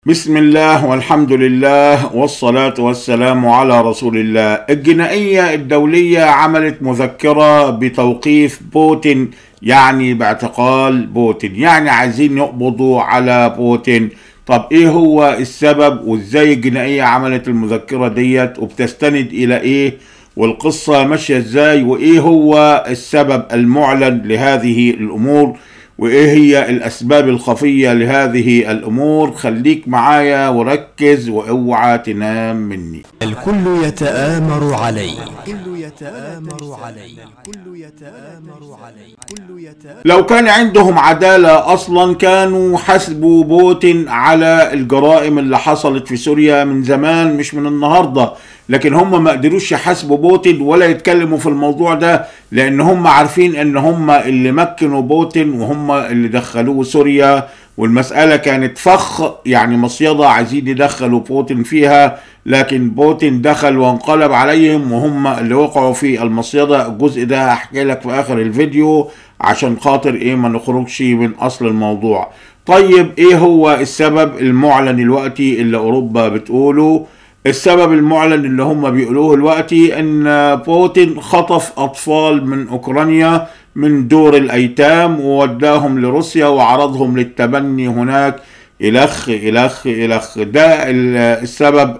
بسم الله والحمد لله والصلاة والسلام على رسول الله الجنائية الدولية عملت مذكرة بتوقيف بوتين يعني باعتقال بوتين يعني عايزين يقبضوا على بوتين طب ايه هو السبب وازاي الجنائية عملت المذكرة ديت وبتستند الى ايه والقصة ماشية ازاي وايه هو السبب المعلن لهذه الامور وايه هي الاسباب الخفيه لهذه الامور خليك معايا وركز واوعى تنام مني الكل يتآمر علي الكل يتآمر علي الكل يتآمر علي الكل يتآمر لو كان عندهم عداله اصلا كانوا حاسبوا بوتين على الجرائم اللي حصلت في سوريا من زمان مش من النهارده لكن هم ما قدروش يحاسبوا بوتين ولا يتكلموا في الموضوع ده لان هم عارفين ان هم اللي مكنوا بوتين وهم اللي دخلوه سوريا والمسألة كانت فخ يعني مصيدة عايزين يدخلوا بوتين فيها لكن بوتين دخل وانقلب عليهم وهم اللي وقعوا في المصيدة الجزء ده هحكي لك في آخر الفيديو عشان خاطر ايه ما نخرجش من أصل الموضوع طيب ايه هو السبب المعلن الوقتي اللي أوروبا بتقوله السبب المعلن اللي هم بيقولوه دلوقتي ان بوتين خطف اطفال من اوكرانيا من دور الايتام ووداهم لروسيا وعرضهم للتبني هناك الخ الخ الخ ده السبب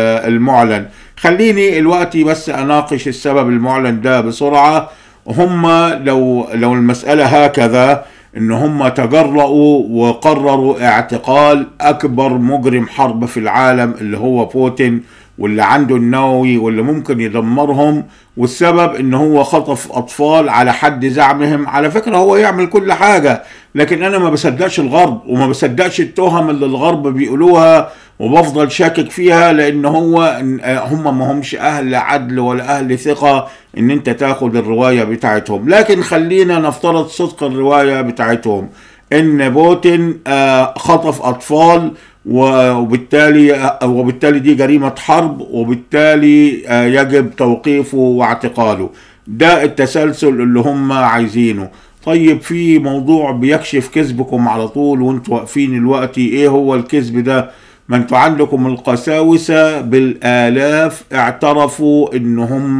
المعلن خليني دلوقتي بس اناقش السبب المعلن ده بسرعه هم لو لو المساله هكذا ان هم تجرؤوا وقرروا اعتقال اكبر مجرم حرب في العالم اللي هو بوتين واللي عنده النووي واللي ممكن يدمرهم والسبب ان هو خطف اطفال على حد زعمهم على فكرة هو يعمل كل حاجة لكن انا ما بصدقش الغرب وما بصدقش التهم اللي الغرب بيقولوها وبفضل شاكك فيها لان هو هم ما همش اهل عدل ولا اهل ثقة ان انت تاخد الرواية بتاعتهم لكن خلينا نفترض صدق الرواية بتاعتهم ان بوتين خطف اطفال وبالتالي وبالتالي دي جريمة حرب وبالتالي يجب توقيفه واعتقاله ده التسلسل اللي هم عايزينه طيب في موضوع بيكشف كذبكم على طول وانتوا واقفين الوقت ايه هو الكذب ده ما انتوا عندكم القساوسة بالالاف اعترفوا ان هم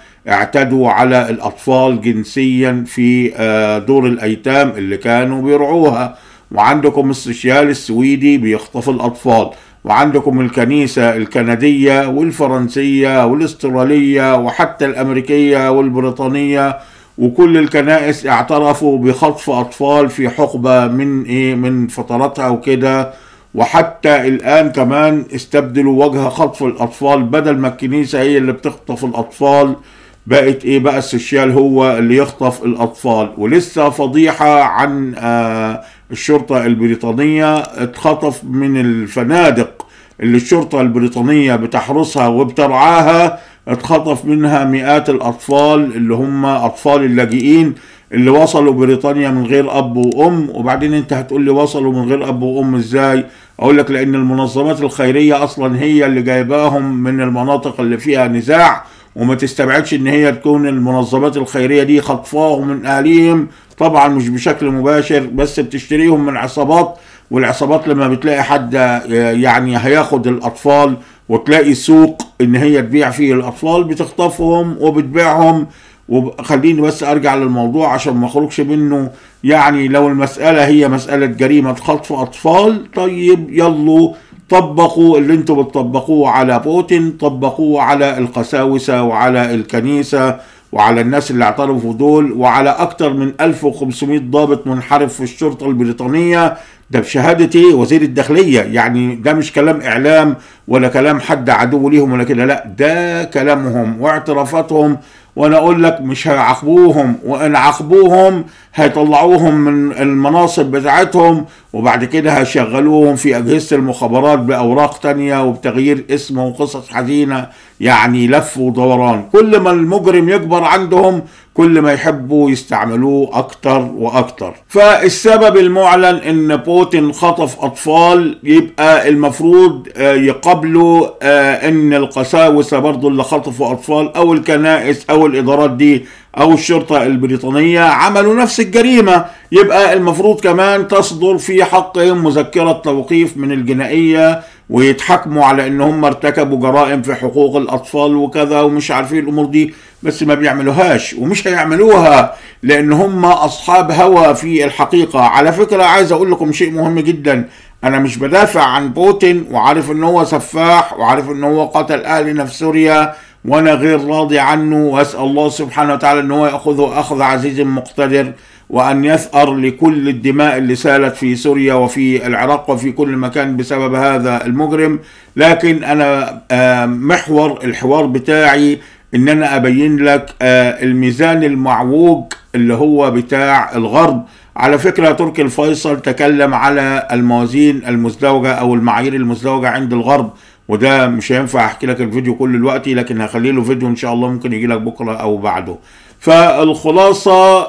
اعتدوا على الاطفال جنسيا في دور الايتام اللي كانوا بيرعوها وعندكم السوشيال السويدي بيخطف الأطفال وعندكم الكنيسة الكندية والفرنسية والاسترالية وحتى الأمريكية والبريطانية وكل الكنائس اعترفوا بخطف أطفال في حقبة من إيه من فتراتها وكده وحتى الآن كمان استبدلوا وجه خطف الأطفال بدل ما الكنيسة هي اللي بتخطف الأطفال بقت ايه بقى السوشيال هو اللي يخطف الاطفال ولسه فضيحه عن آه الشرطه البريطانيه اتخطف من الفنادق اللي الشرطه البريطانيه بتحرسها وبترعاها اتخطف منها مئات الاطفال اللي هم اطفال اللاجئين اللي وصلوا بريطانيا من غير اب وام وبعدين انت هتقول لي وصلوا من غير اب وام ازاي اقول لك لان المنظمات الخيريه اصلا هي اللي جايباهم من المناطق اللي فيها نزاع وما تستبعدش ان هي تكون المنظمات الخيريه دي خطفاهم من اهاليهم طبعا مش بشكل مباشر بس بتشتريهم من عصابات والعصابات لما بتلاقي حد يعني هياخد الاطفال وتلاقي سوق ان هي تبيع فيه الاطفال بتخطفهم وبتبيعهم وخليني بس ارجع للموضوع عشان ما اخرجش منه يعني لو المساله هي مساله جريمه خطف اطفال طيب يلا طبقوا اللي انتوا بتطبقوه على بوتين طبقوه على القساوسة وعلى الكنيسة وعلى الناس اللي اعترفوا دول وعلى اكتر من 1500 ضابط منحرف في الشرطة البريطانية ده بشهادة وزير الداخلية يعني ده مش كلام اعلام ولا كلام حد عدو ليهم ولا كده لا ده كلامهم واعترافاتهم وانا اقول لك مش هيعاقبوهم وان عاقبوهم هيطلعوهم من المناصب بتاعتهم وبعد كده هيشغلوهم في اجهزه المخابرات باوراق تانية وبتغيير اسم وقصص حزينه يعني لف ودوران كل ما المجرم يكبر عندهم كل ما يحبوا يستعملوه اكتر واكتر فالسبب المعلن ان بوتين خطف اطفال يبقى المفروض يقابلوا ان القساوسه برضو اللي خطفوا اطفال او الكنائس او الادارات دي او الشرطه البريطانيه عملوا نفس الجريمه يبقى المفروض كمان تصدر في حقهم مذكره توقيف من الجنائيه ويتحكموا على ان هم ارتكبوا جرائم في حقوق الاطفال وكذا ومش عارفين الامور دي بس ما بيعملوهاش ومش هيعملوها لان هم اصحاب هوى في الحقيقه على فكره عايز اقول لكم شيء مهم جدا انا مش بدافع عن بوتين وعارف ان هو سفاح وعارف ان هو قتل اهلنا في سوريا وانا غير راضي عنه واسال الله سبحانه وتعالى ان هو ياخذه اخذ عزيز مقتدر وان يثأر لكل الدماء اللي سالت في سوريا وفي العراق وفي كل مكان بسبب هذا المجرم لكن انا محور الحوار بتاعي ان انا ابين لك الميزان المعوج اللي هو بتاع الغرب على فكرة تركي الفيصل تكلم على الموازين المزدوجة او المعايير المزدوجة عند الغرب وده مش هينفع احكي لك الفيديو كل الوقت لكن هخلي له فيديو ان شاء الله ممكن يجي لك بكره او بعده فالخلاصه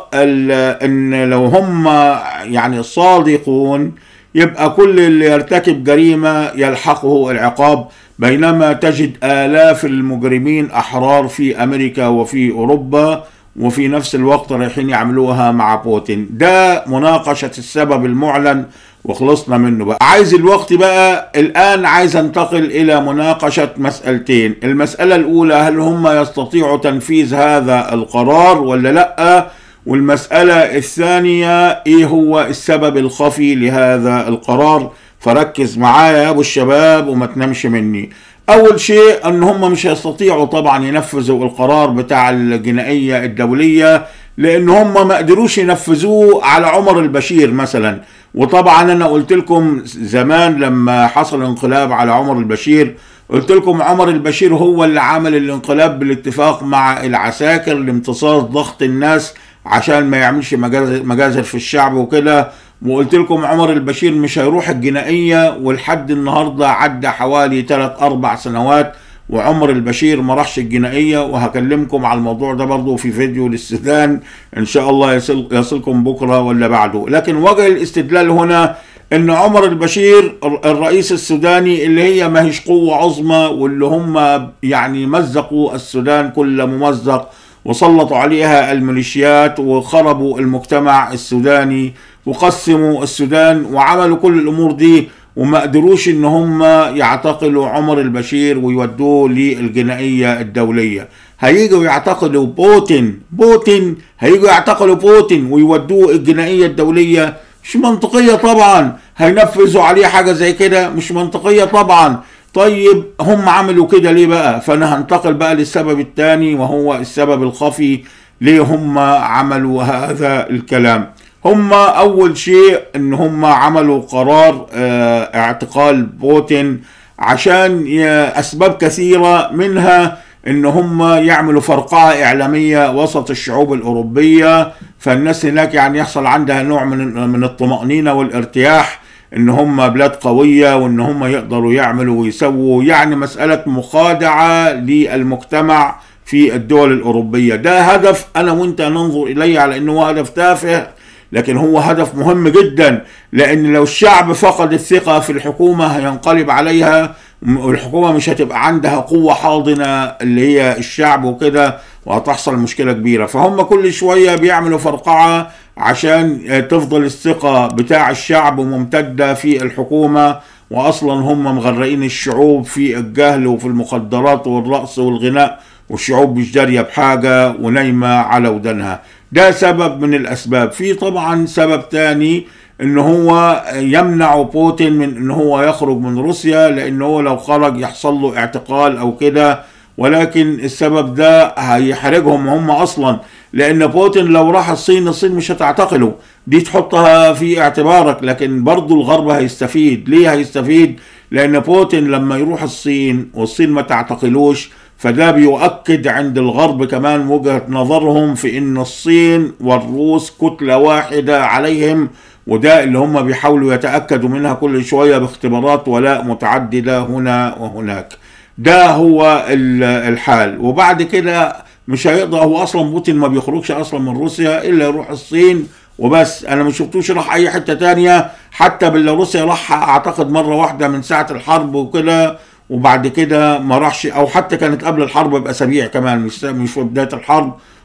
ان لو هم يعني صادقون يبقى كل اللي يرتكب جريمه يلحقه العقاب بينما تجد الاف المجرمين احرار في امريكا وفي اوروبا وفي نفس الوقت رايحين يعملوها مع بوتين ده مناقشه السبب المعلن وخلصنا منه بقى عايز الوقت بقى الآن عايز انتقل إلى مناقشة مسألتين المسألة الأولى هل هم يستطيعوا تنفيذ هذا القرار ولا لأ والمسألة الثانية إيه هو السبب الخفي لهذا القرار فركز معايا يا أبو الشباب وما تنامش مني أول شيء أن هم مش هيستطيعوا طبعا ينفذوا القرار بتاع الجنائية الدولية لأن هم ما قدروش ينفذوه على عمر البشير مثلا وطبعا انا قلت لكم زمان لما حصل انقلاب على عمر البشير قلت لكم عمر البشير هو اللي عمل الانقلاب بالاتفاق مع العساكر لامتصاص ضغط الناس عشان ما يعملش مجازر في الشعب وكده وقلت لكم عمر البشير مش هيروح الجنائية ولحد النهاردة عدى حوالي 3 أربع سنوات وعمر البشير ما راحش الجنائيه وهكلمكم على الموضوع ده برضه في فيديو للسودان ان شاء الله يصل يصلكم بكره ولا بعده لكن وجه الاستدلال هنا ان عمر البشير الرئيس السوداني اللي هي ما هيش قوه عظمى واللي هم يعني مزقوا السودان كل ممزق وسلطوا عليها الميليشيات وخربوا المجتمع السوداني وقسموا السودان وعملوا كل الامور دي وما قدروش ان هم يعتقلوا عمر البشير ويودوه للجنائيه الدوليه هيجوا يعتقلوا بوتين بوتين هيجوا يعتقلوا بوتين ويودوه الجنائيه الدوليه مش منطقيه طبعا هينفذوا عليه حاجه زي كده مش منطقيه طبعا طيب هم عملوا كده ليه بقى فانا هنتقل بقى للسبب الثاني وهو السبب الخفي ليه هم عملوا هذا الكلام هم اول شيء ان هم عملوا قرار اه اعتقال بوتين عشان اسباب كثيره منها ان هم يعملوا فرقعه اعلاميه وسط الشعوب الاوروبيه فالناس هناك يعني يحصل عندها نوع من من الطمانينه والارتياح ان هم بلاد قويه وان هم يقدروا يعملوا ويسووا يعني مساله مخادعه للمجتمع في الدول الاوروبيه ده هدف انا وانت ننظر اليه على انه هدف تافه لكن هو هدف مهم جدا لان لو الشعب فقد الثقه في الحكومه هينقلب عليها والحكومه مش هتبقى عندها قوه حاضنه اللي هي الشعب وكده وهتحصل مشكله كبيره فهم كل شويه بيعملوا فرقعه عشان تفضل الثقه بتاع الشعب ممتده في الحكومه واصلا هم مغرقين الشعوب في الجهل وفي المخدرات والرقص والغناء والشعوب مش داريه بحاجه ونايمه على ودانها ده سبب من الاسباب في طبعا سبب تاني ان هو يمنع بوتين من ان هو يخرج من روسيا لان هو لو خرج يحصل له اعتقال او كده ولكن السبب ده هيحرجهم هم اصلا لان بوتين لو راح الصين الصين مش هتعتقله دي تحطها في اعتبارك لكن برضو الغرب هيستفيد ليه هيستفيد لان بوتين لما يروح الصين والصين ما تعتقلوش فده بيؤكد عند الغرب كمان وجهة نظرهم في ان الصين والروس كتلة واحدة عليهم وده اللي هم بيحاولوا يتأكدوا منها كل شوية باختبارات ولاء متعددة هنا وهناك ده هو الحال وبعد كده مش هيقدر هو اصلا بوتين ما بيخرجش اصلا من روسيا الا يروح الصين وبس انا ما شفتوش راح اي حته تانية حتى بيلاروسيا راح اعتقد مره واحده من ساعه الحرب وكده وبعد كده ما راحش او حتى كانت قبل الحرب باسابيع كمان مش مش في بدايه الحرب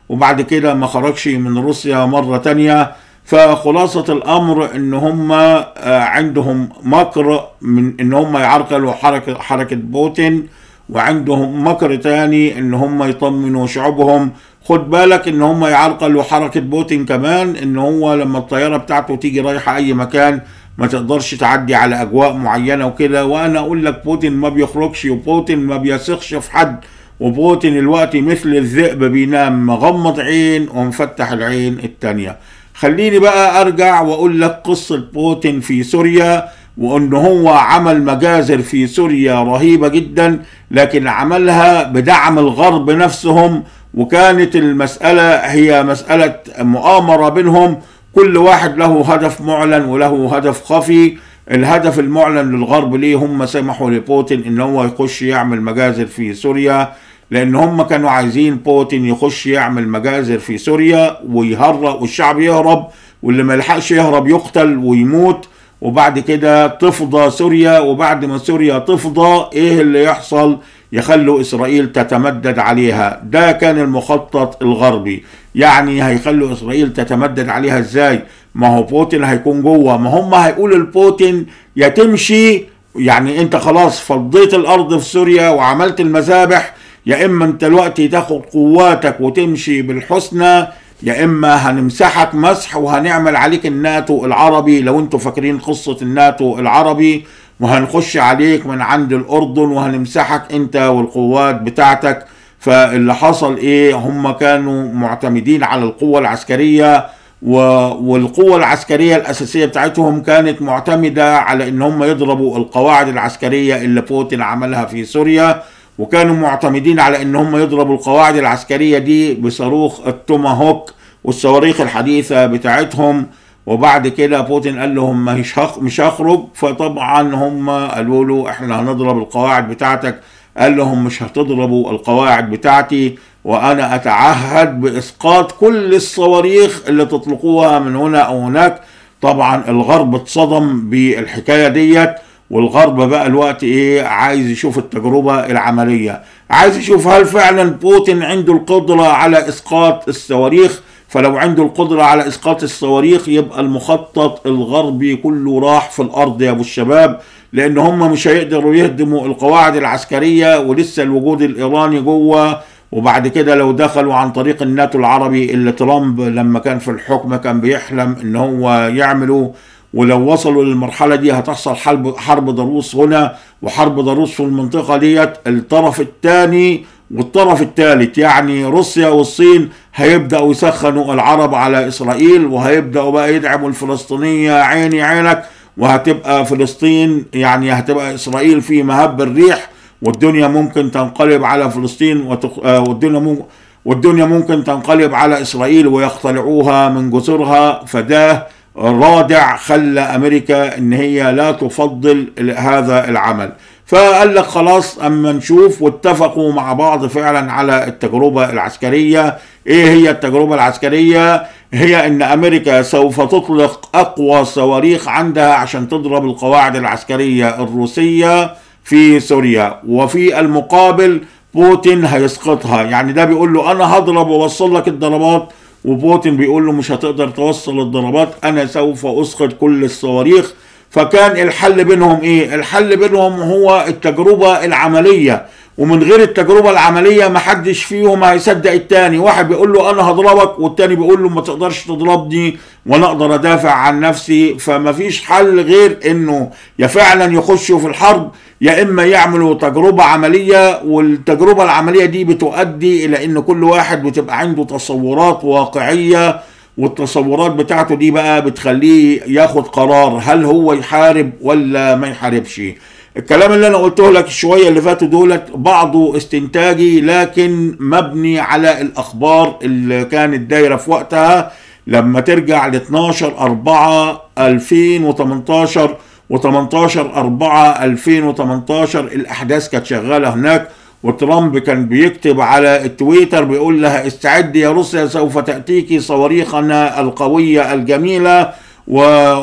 وبعد كده ما خرجش من روسيا مرة تانية فخلاصة الأمر إن هم عندهم مكر من إن هم يعرقلوا حركة حركة بوتين وعندهم مكر تاني إن هم يطمنوا شعوبهم خد بالك إن هم يعرقلوا حركة بوتين كمان إن هو لما الطيارة بتاعته تيجي رايحة أي مكان ما تقدرش تعدي على أجواء معينة وكده وأنا أقول لك بوتين ما بيخرجش وبوتين ما بيثقش في حد وبوتين الوقت مثل الذئب بينام مغمض عين ومفتح العين التانية خليني بقى ارجع واقول لك قصة بوتين في سوريا وان هو عمل مجازر في سوريا رهيبة جدا لكن عملها بدعم الغرب نفسهم وكانت المسألة هي مسألة مؤامرة بينهم كل واحد له هدف معلن وله هدف خفي الهدف المعلن للغرب ليه هم سمحوا لبوتين ان هو يخش يعمل مجازر في سوريا لان هم كانوا عايزين بوتين يخش يعمل مجازر في سوريا ويهرب والشعب يهرب واللي ما يلحقش يهرب يقتل ويموت وبعد كده تفضى سوريا وبعد ما سوريا تفضى ايه اللي يحصل يخلوا اسرائيل تتمدد عليها ده كان المخطط الغربي يعني هيخلوا اسرائيل تتمدد عليها ازاي ما هو بوتين هيكون جوه ما هم هيقولوا لبوتين يا تمشي يعني انت خلاص فضيت الارض في سوريا وعملت المذابح يا اما انت دلوقتي تاخد قواتك وتمشي بالحسنى يا اما هنمسحك مسح وهنعمل عليك الناتو العربي لو انتوا فاكرين قصة الناتو العربي وهنخش عليك من عند الاردن وهنمسحك انت والقوات بتاعتك فاللي حصل ايه هم كانوا معتمدين على القوة العسكرية و... والقوة العسكرية الأساسية بتاعتهم كانت معتمدة على إن هم يضربوا القواعد العسكرية اللي بوتين عملها في سوريا وكانوا معتمدين على ان هم يضربوا القواعد العسكريه دي بصاروخ التوماهوك والصواريخ الحديثه بتاعتهم وبعد كده بوتين قال لهم مش مش هخرج فطبعا هم قالوا له احنا هنضرب القواعد بتاعتك قال لهم مش هتضربوا القواعد بتاعتي وانا اتعهد باسقاط كل الصواريخ اللي تطلقوها من هنا او هناك طبعا الغرب اتصدم بالحكايه ديت والغرب بقى الوقت ايه عايز يشوف التجربة العملية عايز يشوف هل فعلا بوتين عنده القدرة على اسقاط الصواريخ فلو عنده القدرة على اسقاط الصواريخ يبقى المخطط الغربي كله راح في الارض يا ابو الشباب لان هم مش هيقدروا يهدموا القواعد العسكرية ولسه الوجود الايراني جوه وبعد كده لو دخلوا عن طريق الناتو العربي اللي ترامب لما كان في الحكم كان بيحلم ان هو يعمله ولو وصلوا للمرحلة دي هتحصل حرب حرب ضروس هنا وحرب ضروس في المنطقة ديت الطرف الثاني والطرف الثالث يعني روسيا والصين هيبدأوا يسخنوا العرب على إسرائيل وهيبدأوا بقى يدعموا الفلسطينية عيني عينك وهتبقى فلسطين يعني هتبقى إسرائيل في مهب الريح والدنيا ممكن تنقلب على فلسطين وتق... والدنيا ممكن والدنيا ممكن تنقلب على إسرائيل ويقتلعوها من جسرها فده رادع خلى امريكا ان هي لا تفضل هذا العمل فقال لك خلاص اما نشوف واتفقوا مع بعض فعلا على التجربه العسكريه ايه هي التجربه العسكريه هي ان امريكا سوف تطلق اقوى صواريخ عندها عشان تضرب القواعد العسكريه الروسيه في سوريا وفي المقابل بوتين هيسقطها يعني ده بيقول له انا هضرب واوصل لك الضربات وبوتين بيقول له مش هتقدر توصل الضربات انا سوف اسقط كل الصواريخ فكان الحل بينهم ايه الحل بينهم هو التجربة العملية ومن غير التجربة العملية محدش فيهم هيصدق التاني واحد بيقول له انا هضربك والتاني بيقول له ما تقدرش تضربني وانا اقدر ادافع عن نفسي فمفيش حل غير انه يا فعلا يخشوا في الحرب يا اما يعملوا تجربة عملية والتجربة العملية دي بتؤدي الى ان كل واحد بتبقى عنده تصورات واقعية والتصورات بتاعته دي بقى بتخليه ياخد قرار هل هو يحارب ولا ما يحاربش الكلام اللي انا قلته لك شويه اللي فاتوا دولت بعضه استنتاجي لكن مبني على الاخبار اللي كانت دايره في وقتها لما ترجع ل 12 4 2018 و18 4 2018 الاحداث كانت شغاله هناك وترامب كان بيكتب على التويتر بيقول لها استعد يا روسيا سوف تأتيك صواريخنا القوية الجميلة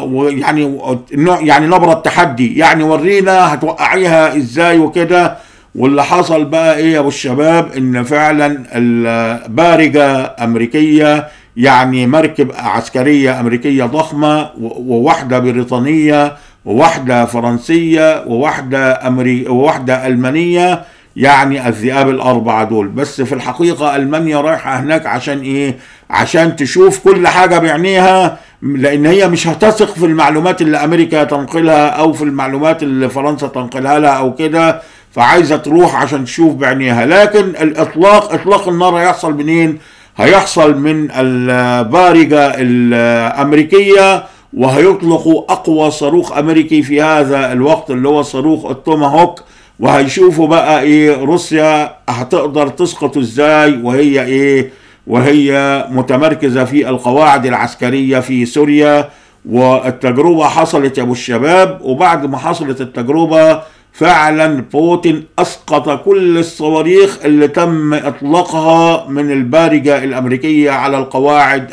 ويعني يعني نبرة تحدي يعني ورينا هتوقعيها ازاي وكده واللي حصل بقى ايه يا ابو الشباب ان فعلا البارجة امريكية يعني مركب عسكرية امريكية ضخمة وواحدة بريطانية وواحدة فرنسية وواحدة أمري وواحدة ألمانية يعني الذئاب الأربعة دول بس في الحقيقة ألمانيا رايحة هناك عشان إيه عشان تشوف كل حاجة بعينيها لأن هي مش هتثق في المعلومات اللي أمريكا تنقلها أو في المعلومات اللي فرنسا تنقلها لها أو كده فعايزة تروح عشان تشوف بعينيها لكن الإطلاق إطلاق النار هيحصل منين هيحصل من البارجة الأمريكية وهيطلقوا اقوى صاروخ امريكي في هذا الوقت اللي هو صاروخ التوماهوك وهيشوفوا بقى ايه روسيا هتقدر تسقط ازاي وهي ايه وهي متمركزه في القواعد العسكريه في سوريا والتجربه حصلت يا ابو الشباب وبعد ما حصلت التجربه فعلا بوتين اسقط كل الصواريخ اللي تم اطلاقها من البارجه الامريكيه على القواعد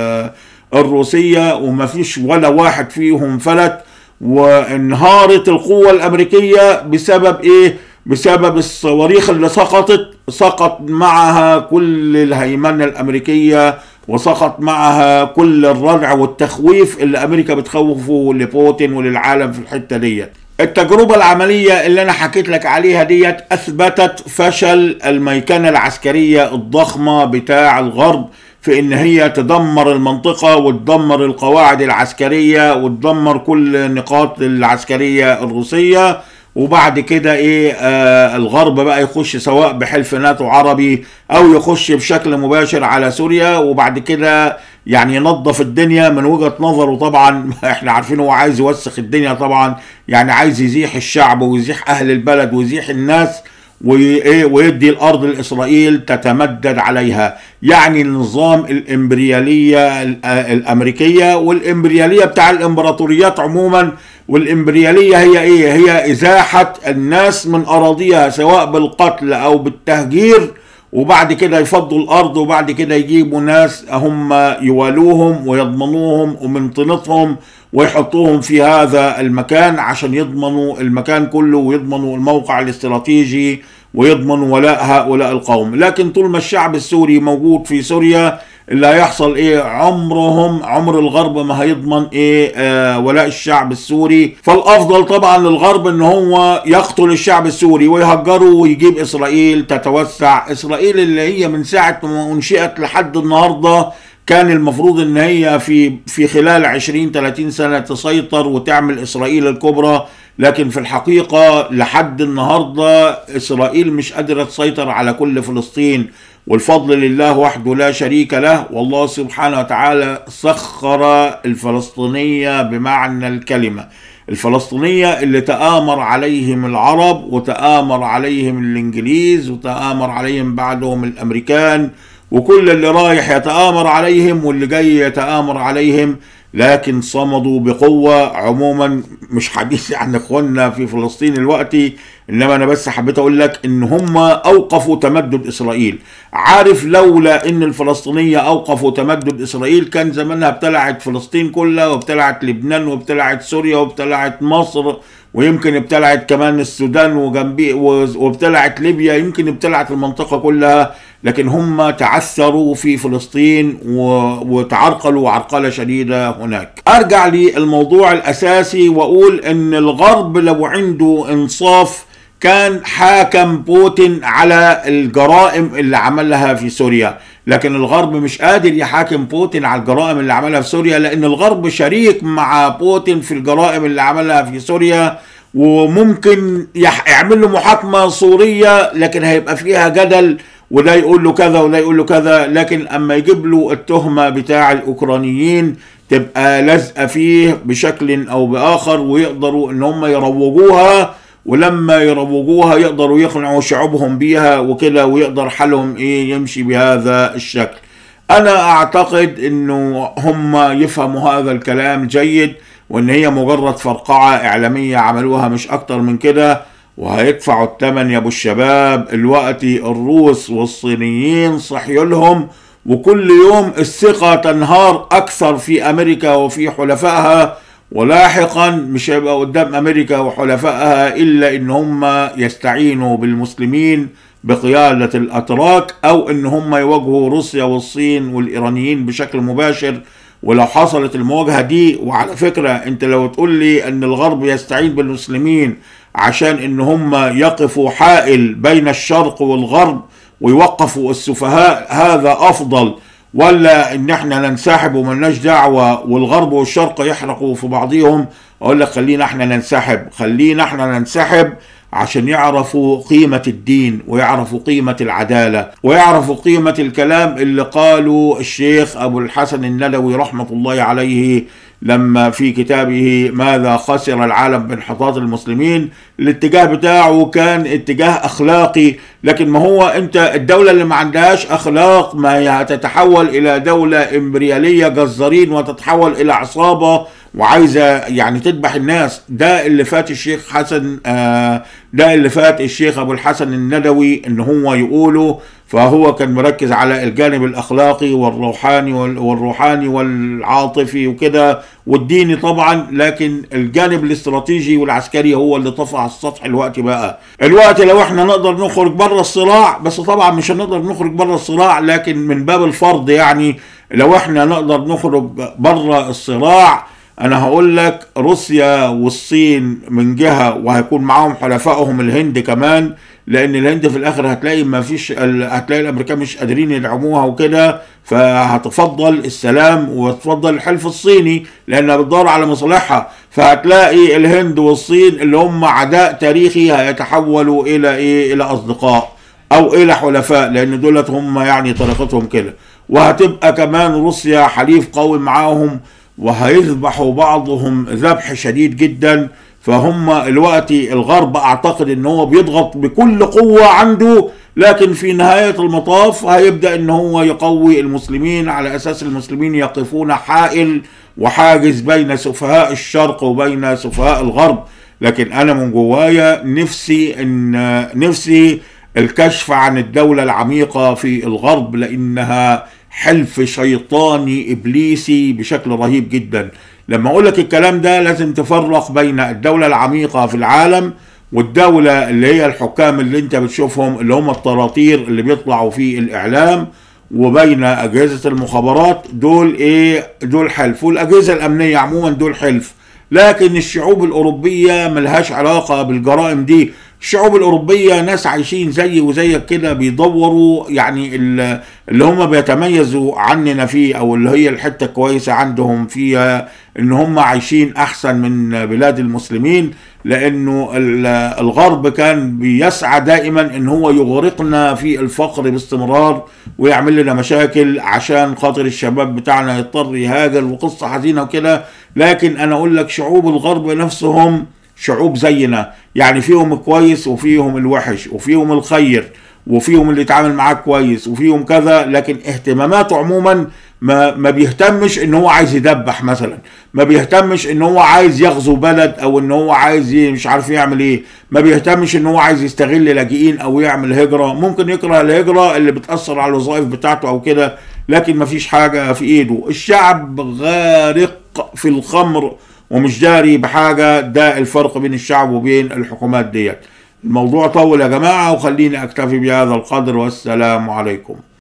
الروسية وما فيش ولا واحد فيهم فلت وانهارت القوة الأمريكية بسبب إيه؟ بسبب الصواريخ اللي سقطت سقط معها كل الهيمنة الأمريكية وسقط معها كل الردع والتخويف اللي أمريكا بتخوفه لبوتين وللعالم في الحتة ديت التجربة العملية اللي أنا حكيت لك عليها ديت أثبتت فشل الميكنة العسكرية الضخمة بتاع الغرب في ان هي تدمر المنطقة وتدمر القواعد العسكرية وتدمر كل النقاط العسكرية الروسية وبعد كده ايه آه الغرب بقى يخش سواء بحلف ناتو عربي او يخش بشكل مباشر على سوريا وبعد كده يعني ينظف الدنيا من وجهة نظره طبعا احنا عارفين هو عايز يوسخ الدنيا طبعا يعني عايز يزيح الشعب ويزيح اهل البلد ويزيح الناس ويدي الارض لاسرائيل تتمدد عليها يعني النظام الامبرياليه الامريكيه والامبرياليه بتاع الامبراطوريات عموما والامبرياليه هي ايه هي ازاحه الناس من اراضيها سواء بالقتل او بالتهجير وبعد كده يفضوا الارض وبعد كده يجيبوا ناس هم يوالوهم ويضمنوهم ومن طينتهم ويحطوهم في هذا المكان عشان يضمنوا المكان كله ويضمنوا الموقع الاستراتيجي ويضمنوا ولاء هؤلاء القوم لكن طول ما الشعب السوري موجود في سوريا اللي هيحصل ايه عمرهم عمر الغرب ما هيضمن ايه آه ولاء الشعب السوري فالافضل طبعا للغرب ان هو يقتل الشعب السوري ويهجره ويجيب اسرائيل تتوسع اسرائيل اللي هي من ساعه ما انشئت لحد النهارده كان المفروض ان هي في في خلال 20 30 سنه تسيطر وتعمل اسرائيل الكبرى لكن في الحقيقه لحد النهارده اسرائيل مش قادره تسيطر على كل فلسطين والفضل لله وحده لا شريك له والله سبحانه وتعالى سخر الفلسطينيه بمعنى الكلمه الفلسطينيه اللي تآمر عليهم العرب وتآمر عليهم الانجليز وتآمر عليهم بعدهم الامريكان وكل اللي رايح يتآمر عليهم واللي جاي يتآمر عليهم لكن صمدوا بقوة عموما مش حديث عن اخواننا في فلسطين الوقتي انما انا بس حبيت اقول لك ان هم اوقفوا تمدد اسرائيل عارف لولا ان الفلسطينية اوقفوا تمدد اسرائيل كان زمانها ابتلعت فلسطين كلها وابتلعت لبنان وابتلعت سوريا وابتلعت مصر ويمكن ابتلعت كمان السودان وجنبي وابتلعت ليبيا يمكن ابتلعت المنطقة كلها لكن هم تعثروا في فلسطين وتعرقلوا عرقلة شديدة هناك ارجع للموضوع الاساسي واقول ان الغرب لو عنده انصاف كان حاكم بوتين على الجرائم اللي عملها في سوريا لكن الغرب مش قادر يحاكم بوتين على الجرائم اللي عملها في سوريا لان الغرب شريك مع بوتين في الجرائم اللي عملها في سوريا وممكن يعمل له محاكمة سورية لكن هيبقى فيها جدل وده يقول له كذا وده يقول له كذا لكن اما يجيب له التهمة بتاع الاوكرانيين تبقى لازقة فيه بشكل او باخر ويقدروا ان هم يروجوها ولما يروجوها يقدروا يقنعوا شعوبهم بيها وكده ويقدر حالهم ايه يمشي بهذا الشكل انا اعتقد انه هم يفهموا هذا الكلام جيد وان هي مجرد فرقعة اعلامية عملوها مش اكتر من كده وهيدفعوا الثمن يا ابو الشباب الوقت الروس والصينيين صحيوا لهم وكل يوم الثقة تنهار اكثر في امريكا وفي حلفائها ولاحقا مش هيبقى قدام امريكا وحلفائها الا ان هم يستعينوا بالمسلمين بقيادة الاتراك او ان هم يواجهوا روسيا والصين والايرانيين بشكل مباشر ولو حصلت المواجهة دي وعلى فكرة انت لو تقول لي ان الغرب يستعين بالمسلمين عشان ان هم يقفوا حائل بين الشرق والغرب ويوقفوا السفهاء هذا افضل ولا ان احنا ننسحب وملناش دعوة والغرب والشرق يحرقوا في بعضهم اقول لك خلينا احنا ننسحب خلينا احنا ننسحب عشان يعرفوا قيمة الدين ويعرفوا قيمة العدالة ويعرفوا قيمة الكلام اللي قاله الشيخ أبو الحسن الندوي رحمة الله عليه لما في كتابه ماذا خسر العالم بانحطاط المسلمين الاتجاه بتاعه كان اتجاه اخلاقي لكن ما هو انت الدولة اللي ما عندهاش اخلاق ما هي هتتحول الى دولة امبريالية جزارين وتتحول الى عصابة وعايزة يعني تذبح الناس ده اللي فات الشيخ حسن آه ده اللي فات الشيخ ابو الحسن الندوي ان هو يقوله فهو كان مركز على الجانب الاخلاقي والروحاني والروحاني والعاطفي وكده والديني طبعا لكن الجانب الاستراتيجي والعسكري هو اللي طفى على السطح الوقت بقى الوقت لو احنا نقدر نخرج بره الصراع بس طبعا مش هنقدر نخرج بره الصراع لكن من باب الفرض يعني لو احنا نقدر نخرج بره الصراع انا هقول لك روسيا والصين من جهه وهيكون معاهم حلفائهم الهند كمان لان الهند في الاخر هتلاقي ما فيش هتلاقي الامريكان مش قادرين يدعموها وكده فهتفضل السلام وتفضل الحلف الصيني لانها بتدور على مصالحها فهتلاقي الهند والصين اللي هم عداء تاريخي هيتحولوا الى ايه الى اصدقاء او الى حلفاء لان دولت هم يعني طريقتهم كده وهتبقى كمان روسيا حليف قوي معاهم وهيذبحوا بعضهم ذبح شديد جدا فهم الوقت الغرب اعتقد ان هو بيضغط بكل قوة عنده لكن في نهاية المطاف هيبدأ ان هو يقوي المسلمين على اساس المسلمين يقفون حائل وحاجز بين سفهاء الشرق وبين سفهاء الغرب لكن انا من جوايا نفسي ان نفسي الكشف عن الدولة العميقة في الغرب لانها حلف شيطاني ابليسي بشكل رهيب جدا لما اقول لك الكلام ده لازم تفرق بين الدولة العميقة في العالم والدولة اللي هي الحكام اللي انت بتشوفهم اللي هم الطراطير اللي بيطلعوا في الاعلام وبين اجهزة المخابرات دول ايه دول حلف والاجهزة الامنية عموما دول حلف لكن الشعوب الاوروبيه ملهاش علاقه بالجرائم دي الشعوب الاوروبيه ناس عايشين زي وزيك كده بيدوروا يعني اللي هم بيتميزوا عننا فيه او اللي هي الحته الكويسه عندهم فيها ان هم عايشين احسن من بلاد المسلمين لانه الغرب كان بيسعى دائما ان هو يغرقنا في الفقر باستمرار ويعمل لنا مشاكل عشان خاطر الشباب بتاعنا يضطر يهاجر وقصه حزينه وكده لكن انا اقول لك شعوب الغرب نفسهم شعوب زينا يعني فيهم الكويس وفيهم الوحش وفيهم الخير وفيهم اللي يتعامل معاك كويس وفيهم كذا لكن اهتماماته عموما ما ما بيهتمش ان هو عايز يدبح مثلا ما بيهتمش ان هو عايز يغزو بلد او ان هو عايز مش عارف يعمل ايه ما بيهتمش ان هو عايز يستغل لاجئين او يعمل هجره ممكن يكره الهجره اللي بتاثر على الوظائف بتاعته او كده لكن ما فيش حاجه في ايده الشعب غارق في الخمر ومش داري بحاجه ده الفرق بين الشعب وبين الحكومات ديت الموضوع طول يا جماعه وخليني اكتفي بهذا القدر والسلام عليكم